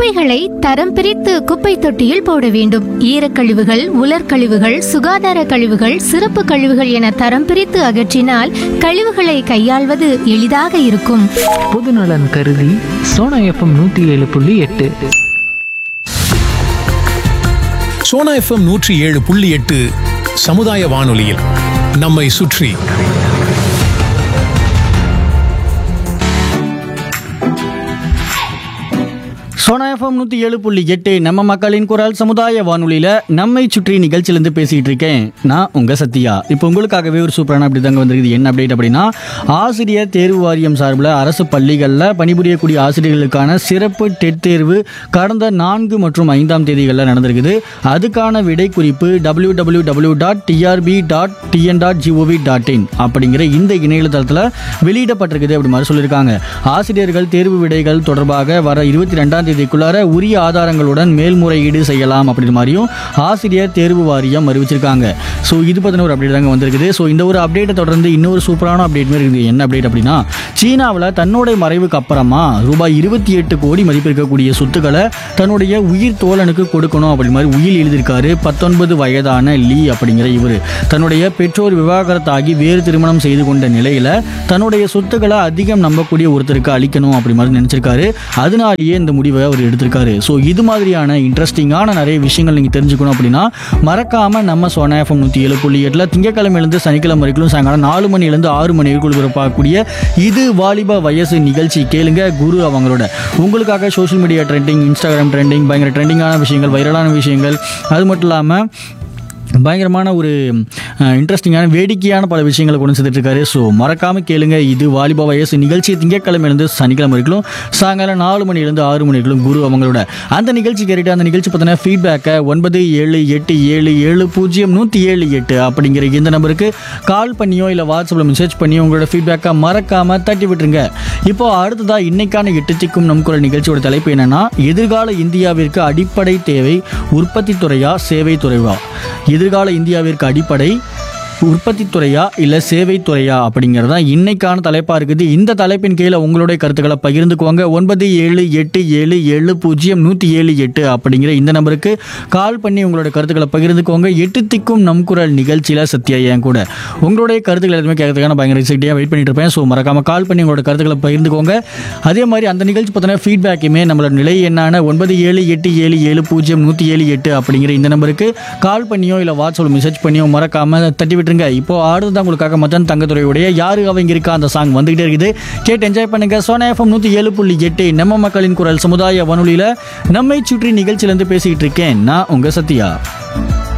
குப்பைகளை தரம் பிரித்து குப்பை தொட்டியில் போட வேண்டும் ஈரக்கழிவுகள் உலர்கழிவுகள் சுகாதார கழிவுகள் சிறப்பு கழிவுகள் என தரம் பிரித்து அகற்றினால் கழிவுகளை கையாள்வது எளிதாக இருக்கும் பொதுநலன் கருதி சோனா எஃப்எம் நூற்றி ஏழு புள்ளி எட்டு சோனா எஃப்எம் நூற்றி ஏழு புள்ளி எட்டு சமுதாய வானொலியில் நம்மை சுற்றி சோனா எஃப்எம் நூற்றி ஏழு புள்ளி எட்டு நம்ம மக்களின் குரல் சமுதாய வானொலியில் நம்மை சுற்றி நிகழ்ச்சியிலேருந்து பேசிகிட்டு இருக்கேன் நான் உங்கள் சத்யா இப்போ உங்களுக்காகவே ஒரு சூப்பரான அப்படி தாங்க வந்திருக்குது என்ன அப்டேட் அப்படின்னா ஆசிரியர் தேர்வு வாரியம் சார்பில் அரசு பள்ளிகளில் பணிபுரியக்கூடிய ஆசிரியர்களுக்கான சிறப்பு டெட் தேர்வு கடந்த நான்கு மற்றும் ஐந்தாம் தேதிகளில் நடந்திருக்குது அதுக்கான விடை குறிப்பு W W W dot TRB dot TN dot GOV dot in அப்படிங்கிற இந்த இணையதளத்தில் வெளியிடப்பட்டிருக்குது அப்படி மாதிரி சொல்லியிருக்காங்க ஆசிரியர்கள் தேர்வு விடைகள் தொடர்பாக வர இருபத்தி ரெண்டாம் தேதிக்குள்ளார உரிய ஆதாரங்களுடன் மேல்முறையீடு செய்யலாம் அப்படின்ற மாதிரியும் ஆசிரியர் தேர்வு வாரியம் அறிவிச்சிருக்காங்க ஸோ இது பற்றின ஒரு அப்டேட் தாங்க வந்திருக்குது ஸோ இந்த ஒரு அப்டேட்டை தொடர்ந்து இன்னொரு சூப்பரான அப்டேட் மாதிரி இருக்குது என்ன அப்டேட் அப்படின்னா சீனாவில் தன்னுடைய மறைவுக்கு அப்புறமா ரூபாய் இருபத்தி எட்டு கோடி மதிப்பு இருக்கக்கூடிய சொத்துக்களை தன்னுடைய உயிர் தோழனுக்கு கொடுக்கணும் அப்படி மாதிரி உயில் எழுதியிருக்காரு பத்தொன்பது வயதான லீ அப்படிங்கிற இவர் தன்னுடைய பெற்றோர் விவாகரத்தாகி வேறு திருமணம் செய்து கொண்ட நிலையில தன்னுடைய சொத்துக்களை அதிகம் நம்பக்கூடிய ஒருத்தருக்கு அளிக்கணும் அப்படி மாதிரி நினைச்சிருக்காரு அதனாலேயே இந்த முடிவை அவர் எடுத்திருக்காரு ஸோ இது மாதிரியான இன்ட்ரெஸ்டிங்கான நிறைய விஷயங்கள் நீங்கள் தெரிஞ்சுக்கணும் அப்படின்னா மறக்காம நம்ம சோனா எஃப்எம் நூற்றி ஏழு புள்ளி எட்டில் திங்கக்கிழமையிலேருந்து சனிக்கிழமை வரைக்கும் சாயங்காலம் நாலு மணிலேருந்து ஆறு மணி வரைக்கும் ஒளிபரப்பாகக்கூடிய இது வாலிப வயசு நிகழ்ச்சி கேளுங்க குரு அவங்களோட உங்களுக்காக social media trending Instagram trending பயங்கர ட்ரெண்டிங்கான விஷயங்கள் வைரலான விஷயங்கள் அது மட்டும் இல்லாமல் பயங்கரமான ஒரு இன்ட்ரெஸ்டிங்கான வேடிக்கையான பல விஷயங்களை கொண்டு சேர்த்துட்டு இருக்காரு ஸோ மறக்காம கேளுங்க இது வாலிபா வயசு நிகழ்ச்சி திங்கட்கிழமையிலேருந்து சனிக்கிழமை வரைக்கும் சாயங்காலம் நாலு மணிலேருந்து ஆறு மணி வரைக்கும் குரு அவங்களோட அந்த நிகழ்ச்சி கேட்டுட்டு அந்த நிகழ்ச்சி பற்றின ஃபீட்பேக்கை ஒன்பது ஏழு எட்டு ஏழு ஏழு பூஜ்ஜியம் நூற்றி ஏழு எட்டு அப்படிங்கிற இந்த நம்பருக்கு கால் பண்ணியோ இல்லை வாட்ஸ்அப்பில் மெசேஜ் பண்ணியோ உங்களோட ஃபீட்பேக்கை மறக்காம தட்டி விட்டுருங்க இப்போ அடுத்ததாக இன்னைக்கான எட்டு திக்கும் நம் குரல் நிகழ்ச்சியோட தலைப்பு என்னன்னா எதிர்கால இந்தியாவிற்கு அடிப்படை தேவை உற்பத்தி துறையா சேவை துறையா எதிர்கால இந்தியாவிற்கு அடிப்படை உற்பத்தி துறையா இல்லை சேவை துறையா அப்படிங்கிறது தான் இன்னைக்கான தலைப்பாக இருக்குது இந்த தலைப்பின் கீழே உங்களுடைய கருத்துக்களை பகிர்ந்துக்குவாங்க ஒன்பது ஏழு எட்டு ஏழு ஏழு பூஜ்ஜியம் நூற்றி ஏழு எட்டு அப்படிங்கிற இந்த நம்பருக்கு கால் பண்ணி உங்களோட கருத்துக்களை பகிர்ந்துக்குவாங்க எட்டு திக்கும் நம் குரல் நிகழ்ச்சியில் சத்யா என் கூட உங்களுடைய கருத்துக்கள் எதுவுமே கேட்கறதுக்கான பயங்கர எக்ஸைட்டியாக வெயிட் பண்ணிட்டு இருப்பேன் ஸோ மறக்காம கால் பண்ணி உங்களோட கருத்துக்களை பகிர்ந்துக்கோங்க அதே மாதிரி அந்த நிகழ்ச்சி பற்றின ஃபீட்பேக்குமே நம்மளோட நிலை என்னான ஒன்பது ஏழு எட்டு ஏழு ஏழு பூஜ்ஜியம் நூற்றி ஏழு எட்டு அப்படிங்கிற இந்த நம்பருக்கு கால் பண்ணியோ இல்லை வாட்ஸ்அப்பில் மெசேஜ் பண்ணியோ மறக்காம தட்டி விட்டுருங்க இப்போ அடுத்ததான் உங்களுக்காக மதன் தங்கத்துறையுடைய யாரு அவங்க இருக்கா அந்த சாங் வந்துகிட்டே இருக்குது கேட்டு என்ஜாய் பண்ணுங்க சோனா எஃப்எம் நூற்றி ஏழு புள்ளி எட்டு நம்ம மக்களின் குரல் சமுதாய வானொலியில் நம்மை சுற்றி நிகழ்ச்சியிலேருந்து பேசிக்கிட்டு இருக்கேன் நான் உங்கள் சத்யா